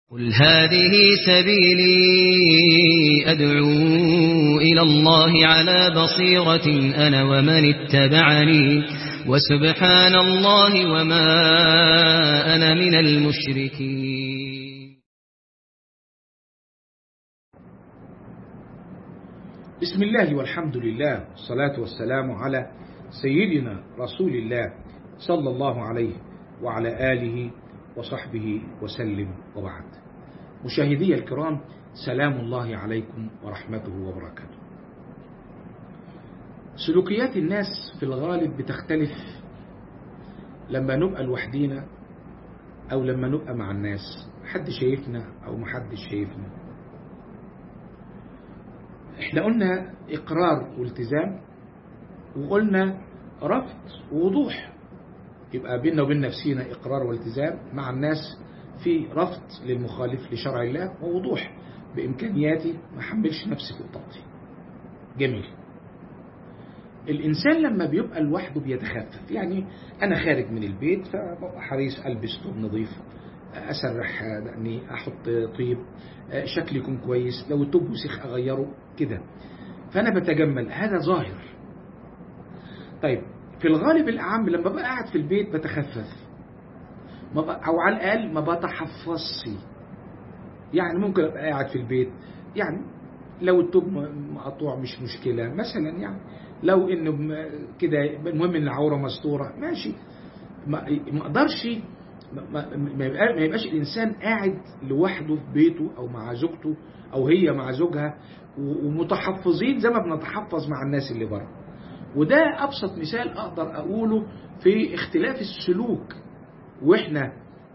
قل هذه سبيلي أدعو إلى الله على بصيرة أنا ومن اتبعني وسبحان الله وما أنا من المشركين بسم الله والحمد لله والصلاة والسلام على سيدنا رسول الله صلى الله عليه وعلى آله وصحبه وسلم وبعد مشاهدي الكرام سلام الله عليكم ورحمته وبركاته سلوكيات الناس في الغالب بتختلف لما نبقى لوحدينا أو لما نبقى مع الناس حد شايفنا أو محدش شايفنا احنا قلنا إقرار والتزام وقلنا رفض ووضوح يبقى بيننا وبين نفسينا إقرار والتزام مع الناس في رفض للمخالف لشرع الله ووضوح بإمكانياتي ما حملش نفسي فوق طاقتي جميل الإنسان لما بيبقى لوحده بيتخفف يعني أنا خارج من البيت فببقى حريص ألبس ثوب نظيف أسرح دقني أحط طيب شكلي يكون كويس لو الثوب وسخ أغيره كده فأنا بتجمل هذا ظاهر طيب في الغالب الأعم لما ببقى قاعد في البيت بتخفف ما بقى أو على الأقل ما بتحفظش يعني ممكن أبقى قاعد في البيت يعني لو التوب مقطوع مش مشكلة مثلا يعني لو إنه كده المهم إن العورة مستورة ماشي ما أقدرش ما يبقاش الإنسان قاعد لوحده في بيته أو مع زوجته أو هي مع زوجها ومتحفظين زي ما بنتحفظ مع الناس اللي بره وده أبسط مثال أقدر أقوله في اختلاف السلوك وإحنا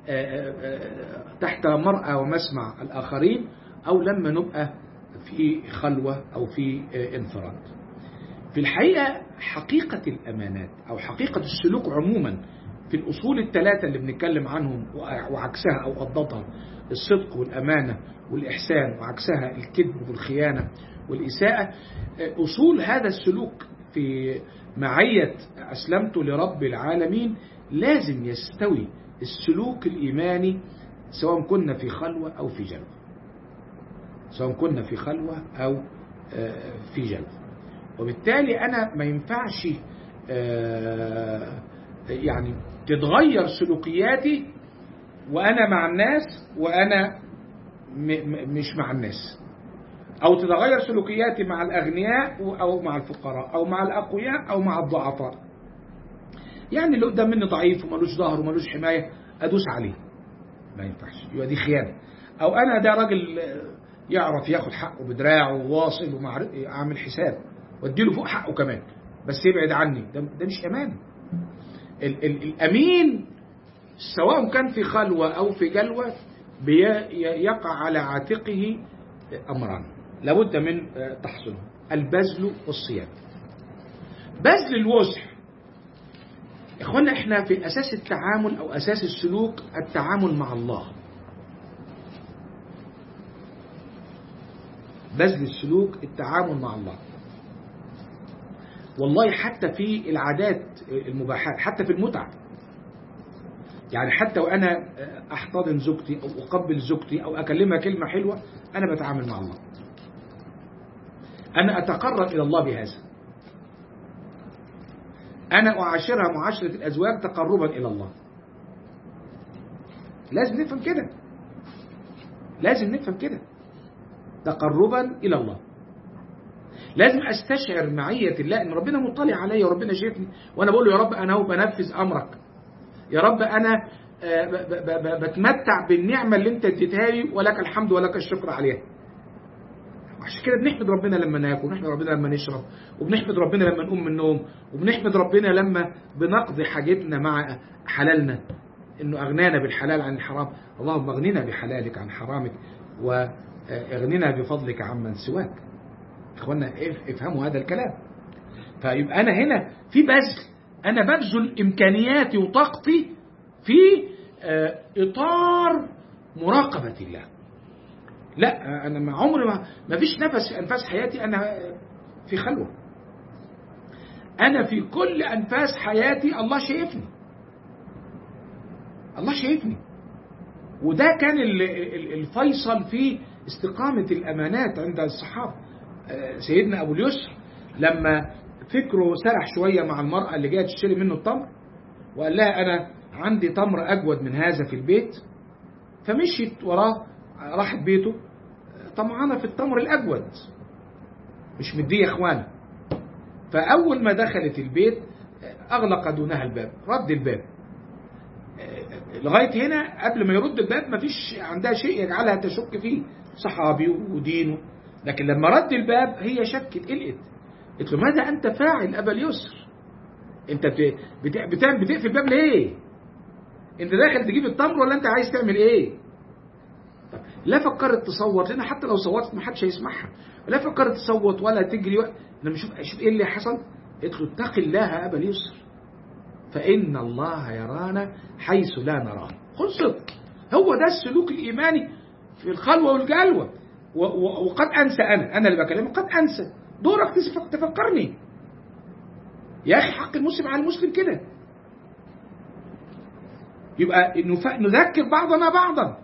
تحت مرأى ومسمع الآخرين أو لما نبقى في خلوة أو في انفراد في الحقيقة حقيقة الأمانات أو حقيقة السلوك عموما في الأصول الثلاثة اللي بنتكلم عنهم وعكسها أو ضدها الصدق والأمانة والإحسان وعكسها الكذب والخيانة والإساءة أصول هذا السلوك في معية أسلمت لرب العالمين لازم يستوي السلوك الإيماني سواء كنا في خلوة أو في جلوة سواء كنا في خلوة أو في جلوة وبالتالي أنا ما ينفعش يعني تتغير سلوكياتي وأنا مع الناس وأنا مش مع الناس أو تتغير سلوكياتي مع الأغنياء أو مع الفقراء أو مع الأقوياء أو مع الضعفاء يعني اللي قدام مني ضعيف ومالوش ظهر ومالوش حماية أدوس عليه ما ينفعش يبقى دي خيانة أو أنا ده راجل يعرف ياخد حقه بدراعه وواصل وعامل حساب واديله فوق حقه كمان بس يبعد عني ده, ده مش أمان ال ال الأمين سواء كان في خلوة أو في جلوة يقع على عاتقه أمران لابد من تحصيله البذل والصيام بذل الوسع اخوانا احنا في اساس التعامل او اساس السلوك التعامل مع الله بذل السلوك التعامل مع الله والله حتى في العادات المباحات حتى في المتعة يعني حتى وأنا أحتضن زوجتي أو أقبل زوجتي أو أكلمها كلمة حلوة أنا بتعامل مع الله أنا أتقرب إلى الله بهذا أنا أعاشرها معاشرة الأزواج تقربا إلى الله لازم نفهم كده لازم نفهم كده تقربا إلى الله لازم أستشعر معية الله إن ربنا مطلع عليا وربنا شايفني وأنا بقول له يا رب أنا هو بنفذ أمرك يا رب أنا بتمتع بالنعمة اللي أنت اديتها لي ولك الحمد ولك الشكر عليها عشان كده بنحمد ربنا لما ناكل وبنحمد ربنا لما نشرب وبنحمد ربنا لما نقوم من النوم وبنحمد ربنا لما بنقضي حاجتنا مع حلالنا انه اغنانا بالحلال عن الحرام اللهم اغننا بحلالك عن حرامك واغننا بفضلك عمن سواك اخوانا افهموا هذا الكلام فيبقى انا هنا في بذل انا ببذل امكانياتي وطاقتي في اطار مراقبه الله لا انا ما عمري ما ما فيش نفس في انفاس حياتي انا في خلوه انا في كل انفاس حياتي الله شايفني الله شايفني وده كان الفيصل في استقامة الأمانات عند الصحابة سيدنا أبو اليسر لما فكره سرح شوية مع المرأة اللي جاية تشتري منه التمر وقال لها أنا عندي تمر أجود من هذا في البيت فمشيت وراه راحت بيته طمعانة في التمر الأجود مش مديه إخوانه فأول ما دخلت البيت أغلق دونها الباب رد الباب لغاية هنا قبل ما يرد الباب ما فيش عندها شيء يجعلها تشك فيه صحابي ودينه لكن لما رد الباب هي شكت قلقت قلت له ماذا أنت فاعل أبا اليسر أنت بتعمل بتقفل الباب ليه أنت داخل تجيب التمر ولا أنت عايز تعمل إيه لا فكرت تصوت لأن حتى لو صوتت ما حدش هيسمعها لا فكرت تصوت ولا تجري و... لما شوف شوف ايه اللي حصل قلت له اتق الله ابا اليسر فان الله يرانا حيث لا نراه خلصت هو ده السلوك الايماني في الخلوه والجلوه و... و... وقد انسى انا انا اللي بكلمه قد انسى دورك تفكرني يا اخي حق المسلم على المسلم كده يبقى نذكر بعضنا بعضا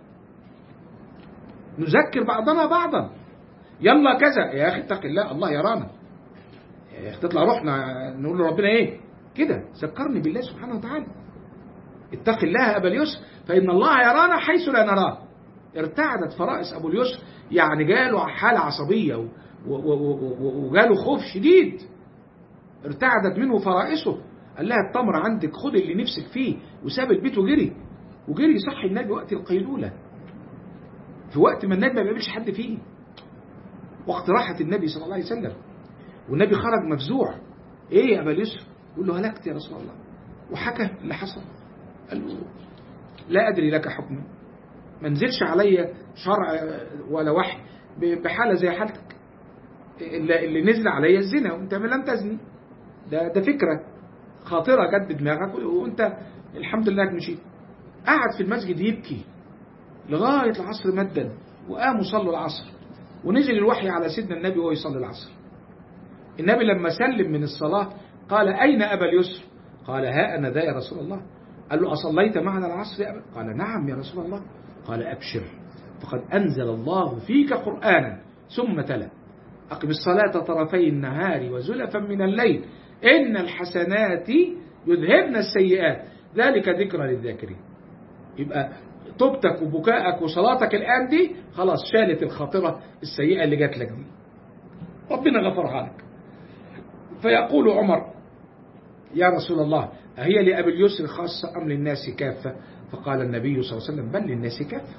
نذكر بعضنا بعضا يلا كذا يا اخي اتق الله الله يرانا يا اخي تطلع روحنا نقول لربنا ايه كده ذكرني بالله سبحانه وتعالى اتق الله ابا اليسر فان الله يرانا حيث لا نراه ارتعدت فرائس ابو اليسر يعني جاله حاله عصبيه وجاله خوف شديد ارتعدت منه فرائسه قال لها التمر عندك خد اللي نفسك فيه وساب البيت وجري وجري يصحي النبي وقت القيلوله في وقت ما النبي ما بيقابلش حد فيه وقت راحة النبي صلى الله عليه وسلم والنبي خرج مفزوع ايه يا ابا اليسر يقول له هلكت يا رسول الله وحكى اللي حصل قال له لا ادري لك حكم ما نزلش عليا شرع ولا وحي بحاله زي حالتك اللي, اللي نزل عليا الزنا وانت لم تزني ده ده فكره خاطره جت بدماغك وانت الحمد لله مشيت قعد في المسجد يبكي لغايه العصر مدا وقاموا صلوا العصر ونزل الوحي على سيدنا النبي وهو يصلي العصر النبي لما سلم من الصلاة قال أين أبا اليسر قال ها أنا ذا يا رسول الله قال له أصليت معنا العصر يا أبا قال نعم يا رسول الله قال أبشر فقد أنزل الله فيك قرآنا ثم تلا أقم الصلاة طرفي النهار وزلفا من الليل إن الحسنات يذهبن السيئات ذلك ذكرى للذاكرين يبقى توبتك وبكائك وصلاتك الآن دي خلاص شالت الخاطرة السيئة اللي جات لك دي ربنا غفرها لك فيقول عمر يا رسول الله أهي لأبي اليسر خاصة أم للناس كافة فقال النبي صلى الله عليه وسلم بل للناس كافة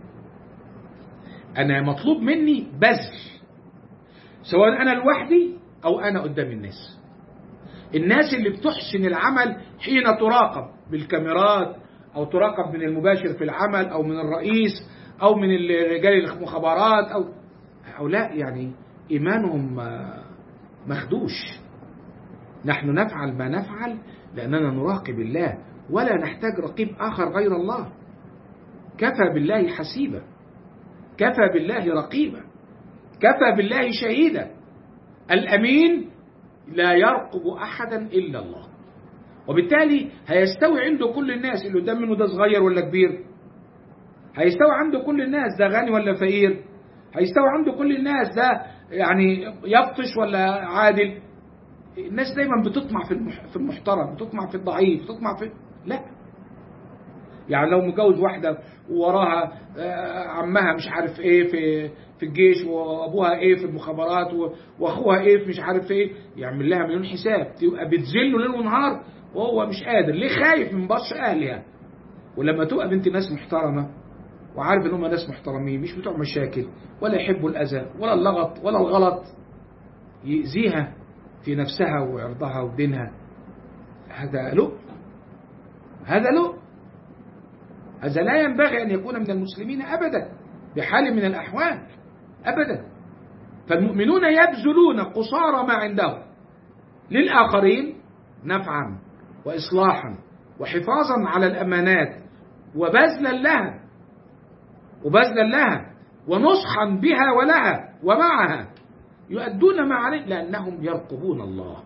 أنا مطلوب مني بذل سواء أنا لوحدي أو أنا قدام الناس الناس اللي بتحسن العمل حين تراقب بالكاميرات أو تراقب من المباشر في العمل أو من الرئيس أو من رجال المخابرات أو هؤلاء يعني إيمانهم مخدوش نحن نفعل ما نفعل لأننا نراقب الله ولا نحتاج رقيب آخر غير الله كفى بالله حسيبا كفى بالله رقيبا كفى بالله شهيدا الأمين لا يرقب أحدا إلا الله وبالتالي هيستوي عنده كل الناس اللي قدام منه ده صغير ولا كبير هيستوي عنده كل الناس ده غني ولا فقير هيستوي عنده كل الناس ده يعني يبطش ولا عادل الناس دايما بتطمع في في المحترم بتطمع في الضعيف بتطمع في لا يعني لو متجوز واحدة ووراها عمها مش عارف ايه في في الجيش وابوها ايه في المخابرات واخوها ايه في مش عارف ايه يعمل لها مليون حساب تبقى بتذله ليل ونهار وهو مش قادر ليه خايف من بطش اهلها ولما تبقى بنت ناس محترمه وعارف ان هم ناس محترمين مش بتوع مشاكل ولا يحبوا الاذى ولا اللغط ولا الغلط يأذيها في نفسها وعرضها ودينها هذا له هذا له هذا لا ينبغي أن يكون من المسلمين أبدا بحال من الأحوال أبدا فالمؤمنون يبذلون قصارى ما عندهم للآخرين نفعا وإصلاحا وحفاظا على الأمانات وبذلا لها وبذلا لها ونصحا بها ولها ومعها يؤدون ما عليه لأنهم يرقبون الله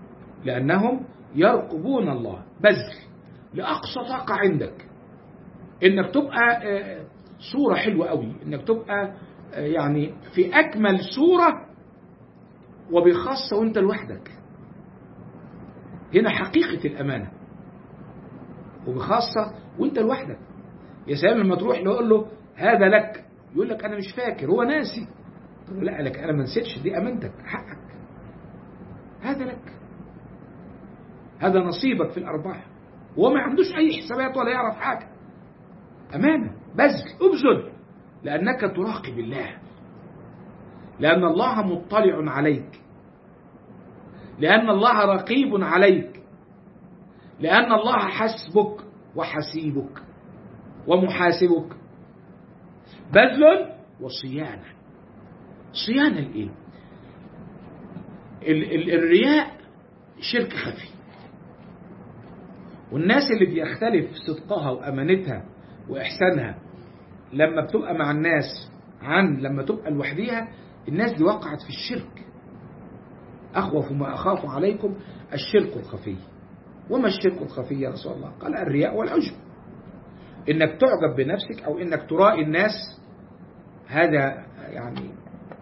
لأنهم يرقبون الله بذل لأقصى طاقة عندك انك تبقى صورة حلوة قوي انك تبقى يعني في اكمل صورة وبخاصة وانت لوحدك هنا حقيقة الامانة وبخاصة وانت لوحدك يا سلام لما تروح يقول له هذا لك يقول لك انا مش فاكر هو ناسي تقول لا لك انا ما نسيتش دي امانتك حقك هذا لك هذا نصيبك في الارباح وهو ما عندوش اي حسابات ولا يعرف حاجه امانه بذل ابذل لانك تراقب الله لان الله مطلع عليك لان الله رقيب عليك لان الله حسبك وحسيبك ومحاسبك بذل وصيانه صيانه لايه ال- ال- الرياء شرك خفي والناس اللي بيختلف صدقها وامانتها واحسانها لما بتبقى مع الناس عن لما تبقى لوحديها الناس دي وقعت في الشرك اخوف ما اخاف عليكم الشرك الخفي وما الشرك الخفي يا رسول الله قال الرياء والعجب انك تعجب بنفسك او انك ترائي الناس هذا يعني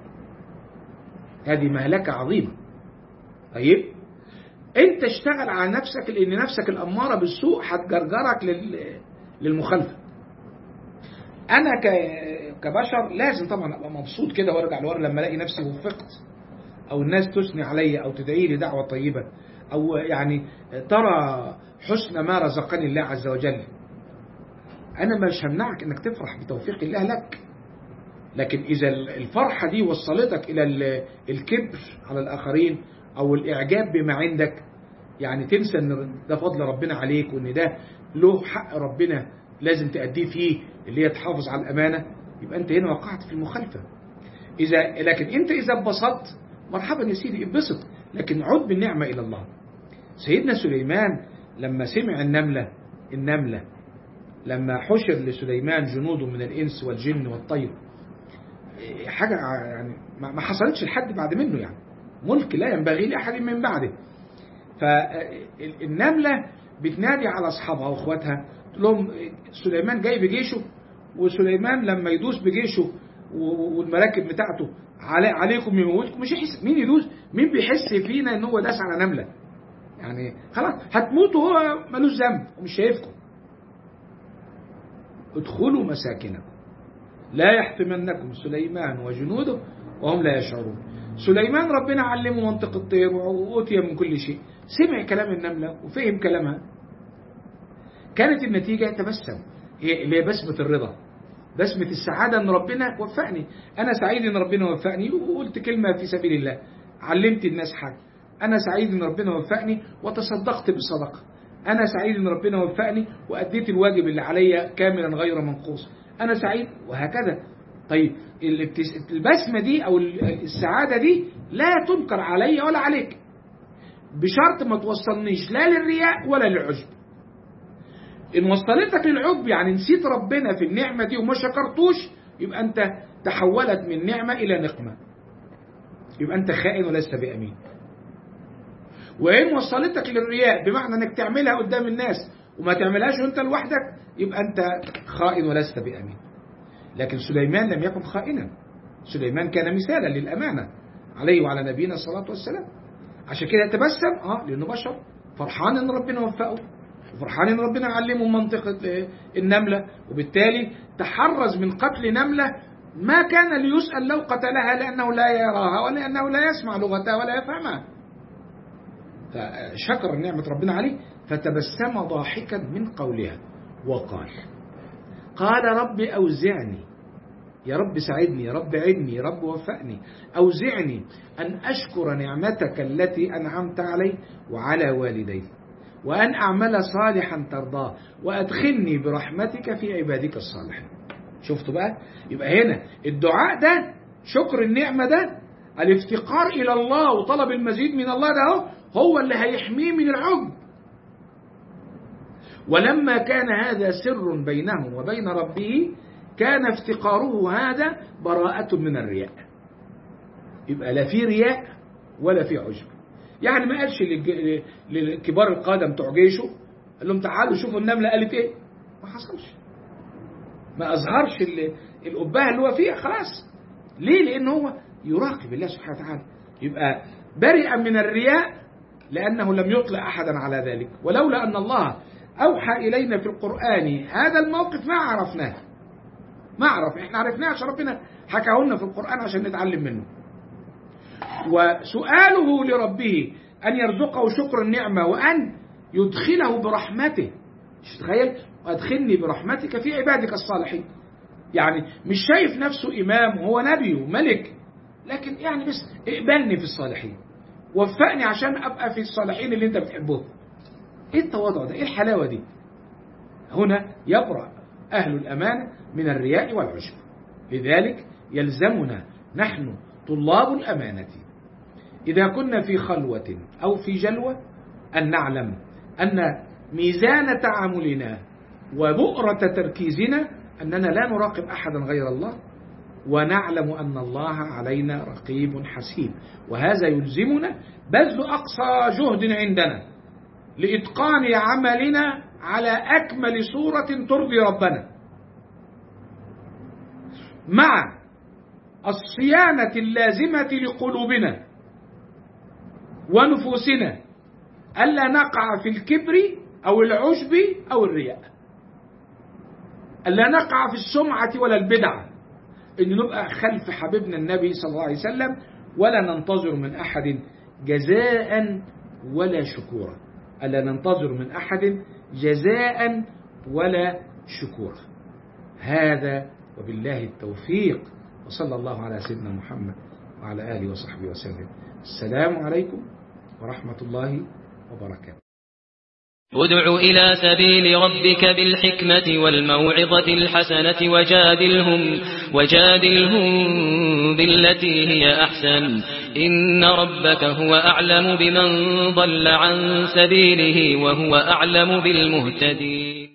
هذه مهلكة عظيمة طيب انت اشتغل على نفسك لان نفسك الاماره بالسوء هتجرجرك لل... للمخالفه انا ك... كبشر لازم طبعا ابقى مبسوط كده وارجع لورا لما الاقي نفسي وفقت او الناس تثني عليا او تدعي لي دعوه طيبه او يعني ترى حسن ما رزقني الله عز وجل انا مش همنعك انك تفرح بتوفيق الله لك لكن اذا الفرحه دي وصلتك الى الكبر على الاخرين او الاعجاب بما عندك يعني تنسى ان ده فضل ربنا عليك وان ده له حق ربنا لازم تأديه فيه اللي هي تحافظ على الامانه يبقى انت هنا وقعت في المخالفه اذا لكن انت اذا اتبسطت مرحبا يا سيدي اتبسط لكن عد بالنعمه الى الله سيدنا سليمان لما سمع النمله النمله لما حشر لسليمان جنود من الانس والجن والطير حاجه يعني ما حصلتش لحد بعد منه يعني ملك لا ينبغي لأحد من بعده فالنملة بتنادي على أصحابها وأخواتها تقول لهم سليمان جاي بجيشه وسليمان لما يدوس بجيشه والمراكب بتاعته علي عليكم يموتكم مش يحس مين يدوس مين بيحس فينا ان هو داس على نمله يعني خلاص هتموتوا هو ملوش ذنب ومش شايفكم ادخلوا مساكنكم لا يحطمنكم سليمان وجنوده وهم لا يشعرون سليمان ربنا علمه منطق الطير وأوتي من كل شيء سمع كلام النملة وفهم كلامها كانت النتيجة تبسم هي اللي هي بسمة الرضا بسمة السعادة أن ربنا وفقني أنا سعيد أن ربنا وفقني وقلت كلمة في سبيل الله علمت الناس حاجة أنا سعيد أن ربنا وفقني وتصدقت بصدقة أنا سعيد أن ربنا وفقني وأديت الواجب اللي عليا كاملا غير منقوص أنا سعيد وهكذا طيب البسمة دي أو السعادة دي لا تنكر علي ولا عليك بشرط ما توصلنيش لا للرياء ولا للعجب إن وصلتك للعجب يعني نسيت ربنا في النعمة دي وما شكرتوش يبقى أنت تحولت من نعمة إلى نقمة يبقى أنت خائن ولست بأمين وإن وصلتك للرياء بمعنى أنك تعملها قدام الناس وما تعملهاش وأنت لوحدك يبقى أنت خائن ولست بأمين لكن سليمان لم يكن خائنا سليمان كان مثالا للأمانة عليه وعلى نبينا الصلاة والسلام عشان كده تبسم اه لأنه بشر فرحان ان ربنا وفقه وفرحان ان ربنا علمه منطقة النملة وبالتالي تحرز من قتل نملة ما كان ليسأل لو قتلها لأنه لا يراها ولأنه لا يسمع لغتها ولا يفهمها فشكر نعمة ربنا عليه فتبسم ضاحكا من قولها وقال قال رب أوزعني يا رب ساعدني يا رب عدني يا رب وفقني أوزعني أن أشكر نعمتك التي أنعمت علي وعلى والدي وأن أعمل صالحا ترضاه وأدخلني برحمتك في عبادك الصالحين شفتوا بقى يبقى هنا الدعاء ده شكر النعمة ده الافتقار إلى الله وطلب المزيد من الله ده هو اللي هيحميه من العجب ولما كان هذا سر بينه وبين ربه كان افتقاره هذا براءة من الرياء يبقى لا في رياء ولا في عجب يعني ما قالش لكبار القادة بتوع جيشه قال لهم تعالوا شوفوا النملة قالت ايه ما حصلش ما أظهرش الأبهة اللي هو فيها خلاص ليه لأنه هو يراقب الله سبحانه وتعالى يبقى برئا من الرياء لأنه لم يطلع أحدا على ذلك ولولا أن الله أوحى إلينا في القرآن هذا الموقف ما عرفناه ما عرف احنا عرفناه عشان ربنا حكاه لنا في القرآن عشان نتعلم منه وسؤاله لربه أن يرزقه شكر النعمة وأن يدخله برحمته مش تخيل وأدخلني برحمتك في عبادك الصالحين يعني مش شايف نفسه إمام وهو نبي وملك لكن يعني بس اقبلني في الصالحين وفقني عشان أبقى في الصالحين اللي أنت بتحبهم إيه التواضع ده إيه الحلاوة دي هنا يبرأ أهل الأمانة من الرياء والعجب لذلك يلزمنا نحن طلاب الأمانة إذا كنا في خلوة أو في جلوة أن نعلم أن ميزان تعاملنا وبؤرة تركيزنا أننا لا نراقب أحدا غير الله ونعلم أن الله علينا رقيب حسيب وهذا يلزمنا بذل أقصى جهد عندنا لإتقان عملنا على أكمل صورة ترضي ربنا مع الصيانة اللازمة لقلوبنا ونفوسنا ألا نقع في الكبر أو العجب أو الرياء ألا نقع في السمعة ولا البدعة إن نبقى خلف حبيبنا النبي صلى الله عليه وسلم ولا ننتظر من أحد جزاء ولا شكورا ألا ننتظر من أحد جزاء ولا شكورا هذا وبالله التوفيق وصلى الله على سيدنا محمد وعلى آله وصحبه وسلم السلام عليكم ورحمة الله وبركاته ادع إلى سبيل ربك بالحكمة والموعظة الحسنة وجادلهم, وجادلهم بالتي هي أحسن إن ربك هو أعلم بمن ضل عن سبيله وهو أعلم بالمهتدين